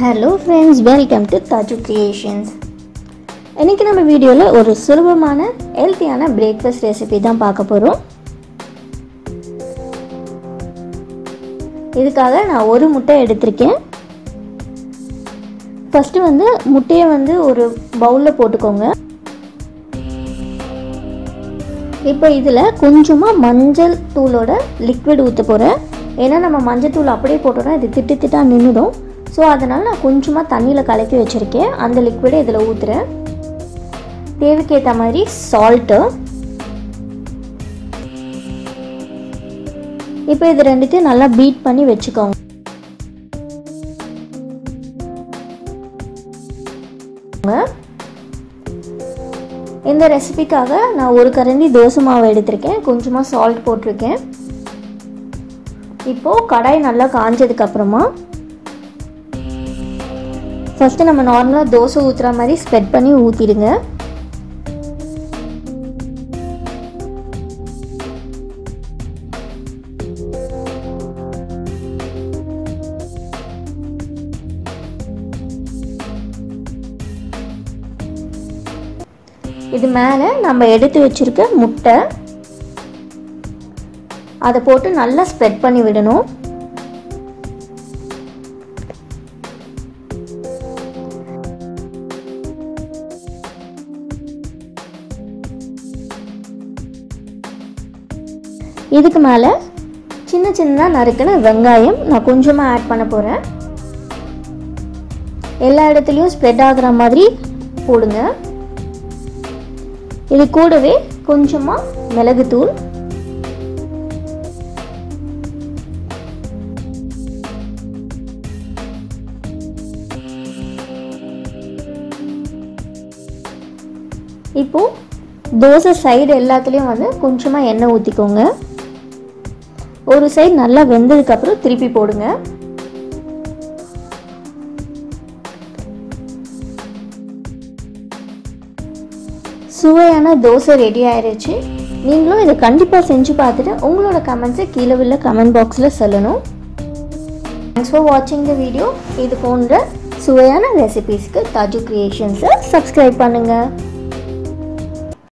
hello friends welcome to Thaju creations இன்றைக்கி நம்ம வீடியோவில் ஒரு சுலபமான ஹெல்த்தியான பிரேக்ஃபாஸ்ட் ரெசிபி தான் பார்க்க போகிறோம் இதுக்காக நான் ஒரு முட்டை எடுத்திருக்கேன் ஃபஸ்ட்டு வந்து முட்டையை வந்து ஒரு பவுலில் போட்டுக்கோங்க இப்போ இதில் கொஞ்சமாக மஞ்சள் தூளோட லிக்விட் ஊற்ற போகிறேன் ஏன்னா நம்ம மஞ்சள் தூள் அப்படியே போட்டோம்னா இது திட்டு திட்டாக நின்றுடும் ஸோ அதனால் நான் கொஞ்சமாக தண்ணியில் கலக்கி வச்சுருக்கேன் அந்த லிக்விடை இதில் ஊற்றுறேன் தேவைக்கேற்ற மாதிரி சால்ட்டு இப்போ இது ரெண்டுத்தையும் நல்லா பீட் பண்ணி வச்சுக்கோங்க இந்த ரெசிபிக்காக நான் ஒரு கரண்டி தோசை மாவு எடுத்திருக்கேன் கொஞ்சமாக சால்ட் போட்டிருக்கேன் இப்போது கடாய் நல்லா காஞ்சதுக்கப்புறமா ஃபஸ்ட்டு நம்ம நார்மலாக தோசை ஊற்றுற மாதிரி ஸ்ப்ரெட் பண்ணி ஊற்றிடுங்க இது மேலே நம்ம எடுத்து வச்சுருக்க முட்டை அதை போட்டு நல்லா ஸ்ப்ரெட் பண்ணி விடணும் இதுக்கு மேலே சின்ன சின்னதாக நறுக்கின வெங்காயம் நான் கொஞ்சமாக ஆட் பண்ண போகிறேன் எல்லா இடத்துலையும் ஸ்ப்ரெட் ஆகுற மாதிரி போடுங்க இது கூடவே கொஞ்சமாக மிளகுத்தூள் இப்போ தோசை சைடு எல்லாத்துலேயும் வந்து கொஞ்சமாக எண்ணெய் ஊற்றிக்கோங்க ஒரு சைடு நல்லா வெந்ததுக்கப்புறம் திருப்பி போடுங்க சுவையான தோசை ரெடி ஆயிடுச்சு நீங்களும் இதை கண்டிப்பாக செஞ்சு பார்த்துட்டு உங்களோட கமெண்ட்ஸை கீழே உள்ள கமெண்ட் பாக்ஸில் சொல்லணும் தேங்க்ஸ் ஃபார் வாட்சிங் த வீடியோ இது போன்ற சுவையான ரெசிபீஸ்க்கு தாஜு கிரியேஷன்ஸை சப்ஸ்கிரைப் பண்ணுங்கள்